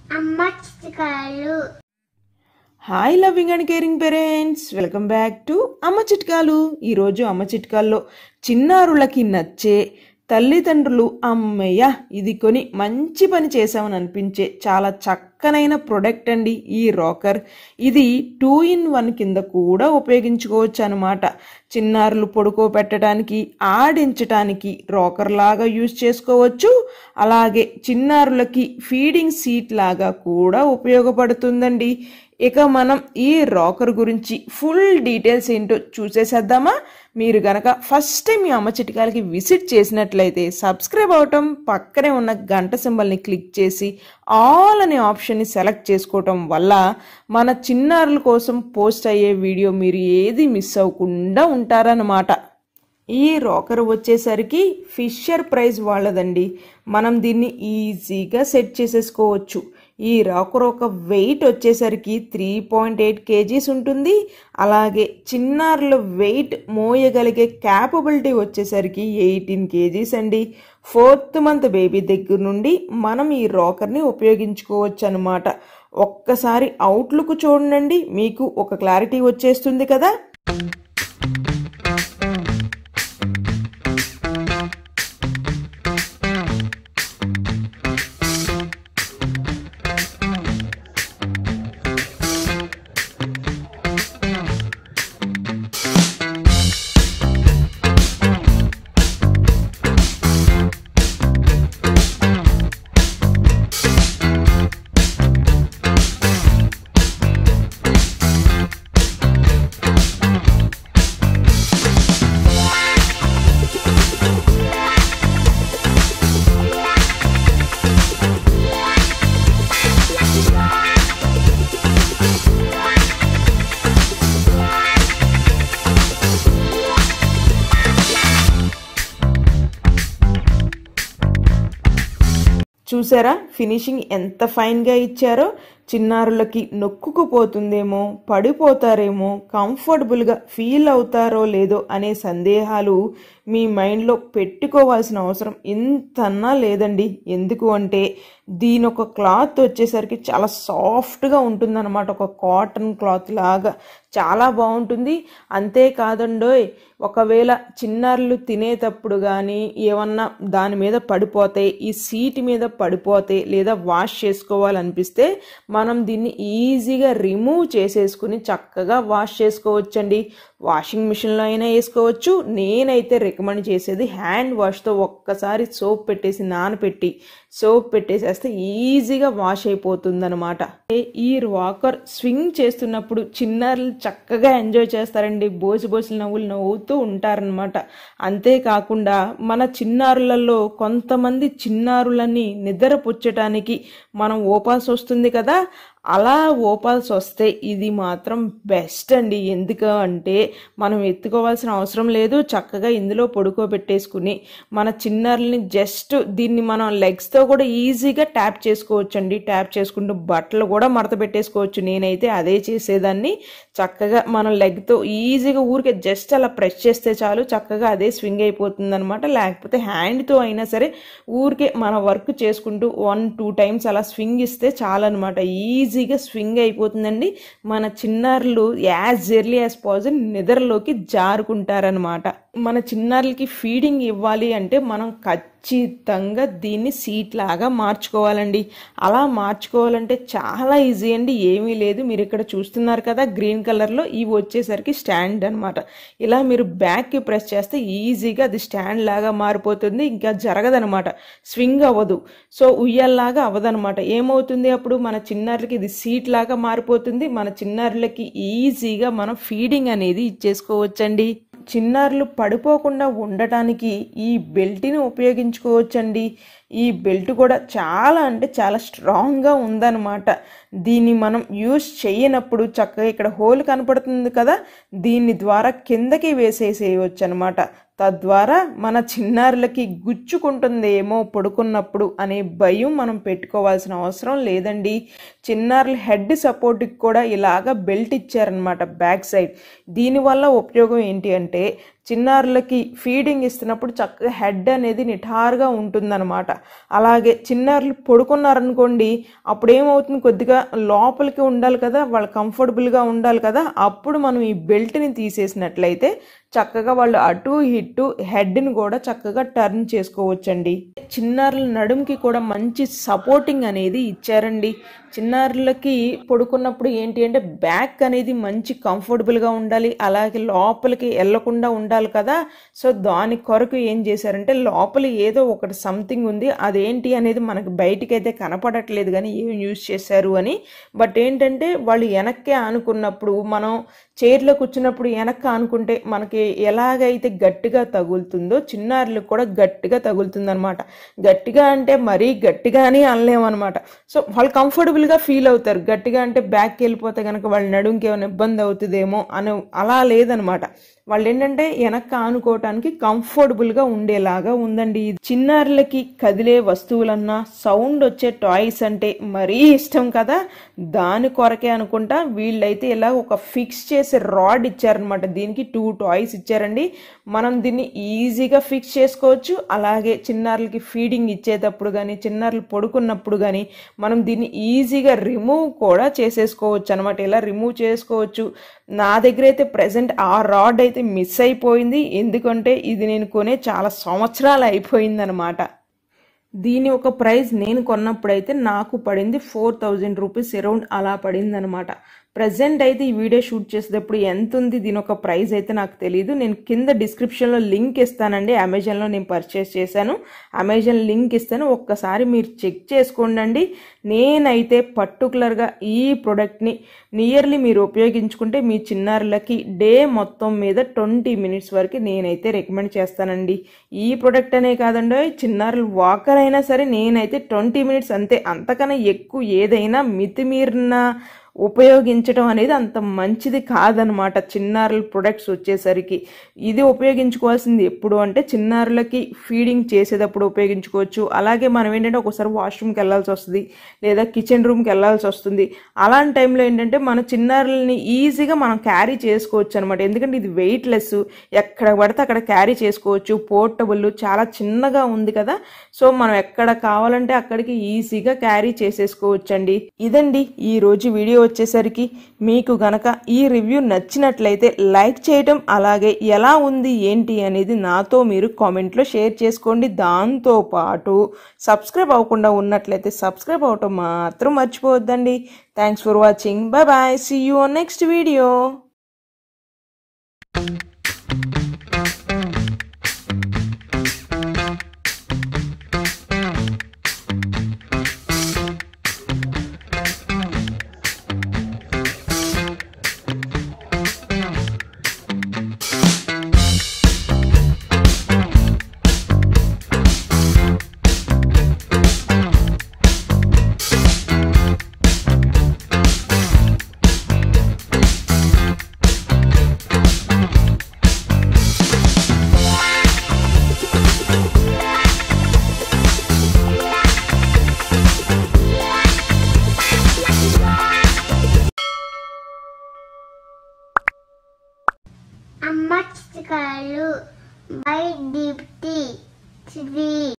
అమ్మ చిత్రకాలు hi loving and caring parents welcome back to అమ్మ చిట్కాలు ఈరోజు అమ్మ చిట్కాల్లో చిన్నారులకి నచ్చే తల్లిదండ్రులు అమ్మయ్య ఇది కొని మంచి పని చేసామని అనిపించే చాలా చక్కనైన ప్రొడక్ట్ అండి ఈ రాకర్ ఇది టూ ఇన్ వన్ కింద కూడా ఉపయోగించుకోవచ్చు అనమాట చిన్నారులు పడుకోబెట్టడానికి ఆడించడానికి రాకర్ లాగా యూజ్ చేసుకోవచ్చు అలాగే చిన్నారులకి ఫీడింగ్ సీట్ లాగా కూడా ఉపయోగపడుతుందండి ఇక మనం ఈ రాకర్ గురించి ఫుల్ డీటెయిల్స్ ఏంటో చూసేసేద్దామా మీరు గనక ఫస్ట్ టైం మీ అమ్మ చిట్కాలకి విజిట్ చేసినట్లయితే సబ్స్క్రైబ్ అవటం పక్కనే ఉన్న గంట సింబల్ని క్లిక్ చేసి ఆల్ అనే ఆప్షన్ని సెలెక్ట్ చేసుకోవటం వల్ల మన చిన్నారుల కోసం పోస్ట్ అయ్యే వీడియో మీరు ఏది మిస్ అవ్వకుండా ఉంటారన్నమాట ఈ రాకర్ వచ్చేసరికి ఫిషర్ ప్రైజ్ వాళ్ళదండి మనం దీన్ని ఈజీగా సెట్ చేసేసుకోవచ్చు ఈ రాకర్ ఒక వెయిట్ వచ్చేసరికి త్రీ పాయింట్ ఎయిట్ కేజీస్ ఉంటుంది అలాగే చిన్నారుల వెయిట్ మోయగలిగే క్యాపబిలిటీ వచ్చేసరికి ఎయిటీన్ కేజీస్ అండి ఫోర్త్ మంత్ బేబీ దగ్గర నుండి మనం ఈ రాకర్ని ఉపయోగించుకోవచ్చు అనమాట ఒక్కసారి అవుట్లుక్ చూడండి మీకు ఒక క్లారిటీ వచ్చేస్తుంది కదా చూసారా ఫినిషింగ్ ఎంత ఫైన్గా ఇచ్చారో చిన్నారులకి నొక్కుకుపోతుందేమో పడిపోతారేమో కంఫర్టబుల్గా ఫీల్ అవుతారో లేదో అనే సందేహాలు మీ మైండ్లో పెట్టుకోవాల్సిన అవసరం ఇంతన్నా లేదండి ఎందుకు అంటే దీని ఒక క్లాత్ వచ్చేసరికి చాలా సాఫ్ట్గా ఉంటుందన్నమాట ఒక కాటన్ క్లాత్ లాగా చాలా బాగుంటుంది అంతేకాదండోయ్ ఒకవేళ చిన్నారులు తినేటప్పుడు కానీ ఏమన్నా దాని మీద పడిపోతే ఈ సీట్ మీద పడిపోతే లేదా వాష్ చేసుకోవాలనిపిస్తే మనం దీన్ని ఈజీగా రిమూవ్ చేసేసుకుని చక్కగా వాష్ చేసుకోవచ్చండి వాషింగ్ మిషన్లో అయినా వేసుకోవచ్చు నేనైతే రికమెండ్ చేసేది హ్యాండ్ వాష్తో ఒక్కసారి సోప్ పెట్టేసి నానపెట్టి సోప్ పెట్టేసేస్తే ఈజీగా వాష్ అయిపోతుందన్నమాట ఈ వాకర్ స్వింగ్ చేస్తున్నప్పుడు చిన్నారులు చక్కగా ఎంజాయ్ చేస్తారండి బోసి బోసి నవ్వులు నవ్వుతూ ఉంటారనమాట అంతేకాకుండా మన చిన్నారులలో కొంతమంది చిన్నారులని నిద్రపుచ్చటానికి మనం ఓపాల్సి వస్తుంది కదా అలా ఓపాల్సి వస్తే ఇది మాత్రం బెస్ట్ అండి ఎందుకు అంటే మనం ఎత్తుకోవాల్సిన అవసరం లేదు చక్కగా ఇందులో పడుకోబెట్టేసుకుని మన చిన్నారులని జస్ట్ దీన్ని మనం లెగ్స్తో కూడా ఈజీగా ట్యాప్ చేసుకోవచ్చు అండి ట్యాప్ చేసుకుంటూ బట్టలు కూడా మడత పెట్టేసుకోవచ్చు నేనైతే అదే చేసేదాన్ని చక్కగా మనం లెగ్తో ఈజీగా ఊరికే జస్ట్ అలా ప్రెస్ చేస్తే చాలు చక్కగా అదే స్వింగ్ అయిపోతుంది అనమాట లేకపోతే హ్యాండ్తో అయినా సరే ఊరికే మన వర్క్ చేసుకుంటూ వన్ టూ టైమ్స్ అలా స్వింగ్ ఇస్తే చాలన్నమాట ఈజీగా స్వింగ్ అయిపోతుందండి మన చిన్నారులు యాజ్ ఎర్లీ యాజ్ పాసిబుల్ నిద్రలోకి జారుకుంటారనమాట మన చిన్నారులకి ఫీడింగ్ ఇవ్వాలి అంటే మనం ఖచ్చితంగా దీన్ని సీట్ లాగా మార్చుకోవాలండి అలా మార్చుకోవాలంటే చాలా ఈజీ అండి ఏమీ లేదు మీరు ఇక్కడ చూస్తున్నారు కదా గ్రీన్ కలర్లో ఇవి వచ్చేసరికి స్టాండ్ అనమాట ఇలా మీరు బ్యాక్కి ప్రెస్ చేస్తే ఈజీగా అది స్టాండ్ లాగా మారిపోతుంది ఇంకా జరగదనమాట స్వింగ్ అవ్వదు సో ఉయ్యాల్లాగా అవ్వదనమాట ఏమవుతుంది అప్పుడు మన చిన్నారులకి ఇది సీట్ లాగా మారిపోతుంది మన చిన్నారులకి ఈజీగా మనం ఫీడింగ్ అనేది ఇచ్చేసుకోవచ్చండి చిన్నారులు పడిపోకుండా ఉండటానికి ఈ బెల్ట్ని ఉపయోగించుకోవచ్చండి ఈ బెల్ట్ కూడా చాలా అంటే చాలా స్ట్రాంగ్గా ఉందన్నమాట దీన్ని మనం యూస్ చేయనప్పుడు చక్కగా ఇక్కడ హోల్ కనపడుతుంది కదా దీని ద్వారా కిందకి వేసేసేయవచ్చు అనమాట తద్వారా మన చిన్నారులకి గుచ్చుకుంటుందేమో పడుకున్నప్పుడు అనే భయం మనం పెట్టుకోవాల్సిన అవసరం లేదండి చిన్నారుల హెడ్ సపోర్ట్కి కూడా ఇలాగ బెల్ట్ ఇచ్చారనమాట బ్యాక్ సైడ్ దీనివల్ల ఉపయోగం ఏంటి అంటే చిన్నారులకి ఫీడింగ్ ఇస్తున్నప్పుడు చక్కగా హెడ్ అనేది నిఠారుగా ఉంటుందన్నమాట అలాగే చిన్నారులు పడుకున్నారనుకోండి అప్పుడు ఏమవుతుంది కొద్దిగా లోపలికి ఉండాలి కదా వాళ్ళు కంఫర్టబుల్గా ఉండాలి కదా అప్పుడు మనం ఈ బెల్ట్ని తీసేసినట్లయితే చక్కగా వాళ్ళు అటు ఇటు హెడ్ని కూడా చక్కగా టర్న్ చేసుకోవచ్చండి చిన్నారుల నడుముకి కూడా మంచి సపోర్టింగ్ అనేది ఇచ్చారండి చిన్నారులకి పడుకున్నప్పుడు ఏంటి అంటే బ్యాక్ అనేది మంచి కంఫర్టబుల్గా ఉండాలి అలాగే లోపలికి వెళ్లకుండా ఉండాలి కదా సో దాని కొరకు ఏం చేశారంటే లోపల ఏదో ఒకటి సంథింగ్ ఉంది అదేంటి అనేది మనకు బయటికి అయితే కనపడట్లేదు కానీ ఏం యూజ్ చేశారు అని బట్ ఏంటంటే వాళ్ళు వెనక్కే అనుకున్నప్పుడు మనం చైర్లో కూర్చున్నప్పుడు వెనక్కి అనుకుంటే మనకి ఎలాగైతే గట్టిగా తగులుతుందో చిన్నారులకు కూడా గట్టిగా తగులుతుంది అనమాట గట్టిగా అంటే మరీ గట్టిగా అని అనలేమన్నమాట సో వాళ్ళు కంఫర్టబుల్గా ఫీల్ అవుతారు గట్టిగా అంటే బ్యాక్కి వెళ్ళిపోతే కనుక వాళ్ళ నడుంకి ఏమైనా ఇబ్బంది అవుతుందేమో అని అలా లేదనమాట వాళ్ళు ఏంటంటే వెనక్కి ఆనుకోవటానికి కంఫర్టబుల్గా ఉండేలాగా ఉందండి ఇది చిన్నారులకి కదిలే వస్తువులన్నా సౌండ్ వచ్చే టాయ్స్ అంటే మరీ ఇష్టం కదా దాని కొరకే అనుకుంటా వీళ్ళైతే ఇలా ఒక ఫిక్స్ చేసే రాడ్ ఇచ్చారనమాట దీనికి టూ టాయ్స్ ఇచ్చారండి మనం దీన్ని ఈజీగా ఫిక్స్ చేసుకోవచ్చు అలాగే చిన్నారులకి ఫీడింగ్ ఇచ్చేటప్పుడు కానీ చిన్నారులు పడుకున్నప్పుడు కానీ మనం దీన్ని ఈజీగా రిమూవ్ కూడా చేసేసుకోవచ్చు అనమాట ఇలా రిమూవ్ చేసుకోవచ్చు నా దగ్గర అయితే ప్రజెంట్ ఆ రాడ్ అయితే మిస్ అయిపోయింది ఎందుకంటే ఇది నేను కొనే చాలా సంవత్సరాలు అయిపోయిందనమాట దీని ఒక ప్రైస్ నేను కొన్నప్పుడైతే నాకు పడింది ఫోర్ థౌజండ్ రూపీస్ అరౌండ్ అలా పడింది అనమాట ప్రజెంట్ అయితే ఈ వీడియో షూట్ చేసేటప్పుడు ఎంత ఉంది దీని ఒక ప్రైస్ అయితే నాకు తెలియదు నేను కింద డిస్క్రిప్షన్లో లింక్ ఇస్తానండి అమెజాన్లో నేను పర్చేస్ చేశాను అమెజాన్ లింక్ ఇస్తాను ఒక్కసారి మీరు చెక్ చేసుకోండి నేనైతే పర్టికులర్గా ఈ ప్రోడక్ట్ని నియర్లీ మీరు ఉపయోగించుకుంటే మీ చిన్నారులకి డే మొత్తం మీద ట్వంటీ మినిట్స్ వరకు నేనైతే రికమెండ్ చేస్తానండి ఈ ప్రోడక్ట్ అనే కాదండి చిన్నారులు వాకర్ అయినా సరే నేనైతే ట్వంటీ మినిట్స్ అంతే అంతకన్నా ఎక్కువ ఏదైనా మితిమీరిన ఉపయోగించడం అనేది అంత మంచిది కాదనమాట చిన్నారుల ప్రొడక్ట్స్ వచ్చేసరికి ఇది ఉపయోగించుకోవాల్సింది ఎప్పుడు అంటే చిన్నారులకి ఫీడింగ్ చేసేటప్పుడు ఉపయోగించుకోవచ్చు అలాగే మనం ఏంటంటే ఒకసారి వాష్రూమ్కి వెళ్ళాల్సి వస్తుంది లేదా కిచెన్ రూమ్కి వెళ్ళాల్సి వస్తుంది అలాంటి టైంలో ఏంటంటే మన చిన్నారులని ఈజీగా మనం క్యారీ చేసుకోవచ్చు అనమాట ఎందుకంటే ఇది వెయిట్లెస్ ఎక్కడ పడితే అక్కడ క్యారీ చేసుకోవచ్చు పోర్టబుల్ చాలా చిన్నగా ఉంది కదా సో మనం ఎక్కడ కావాలంటే అక్కడికి ఈజీగా క్యారీ చేసేసుకోవచ్చండి ఇదండి ఈ రోజు వీడియో వచ్చేసరికి మీకు గనక ఈ రివ్యూ నచ్చినట్లయితే లైక్ చేయటం అలాగే ఎలా ఉంది ఏంటి అనేది నాతో మీరు కామెంట్లో షేర్ చేసుకోండి దాంతో పాటు సబ్స్క్రైబ్ అవ్వకుండా ఉన్నట్లయితే సబ్స్క్రైబ్ అవటం మాత్రం మర్చిపోవద్దండి thanks for watching bye bye see you next video అమ్మ చిత్రకారులు బై దీప్తి శ్రీ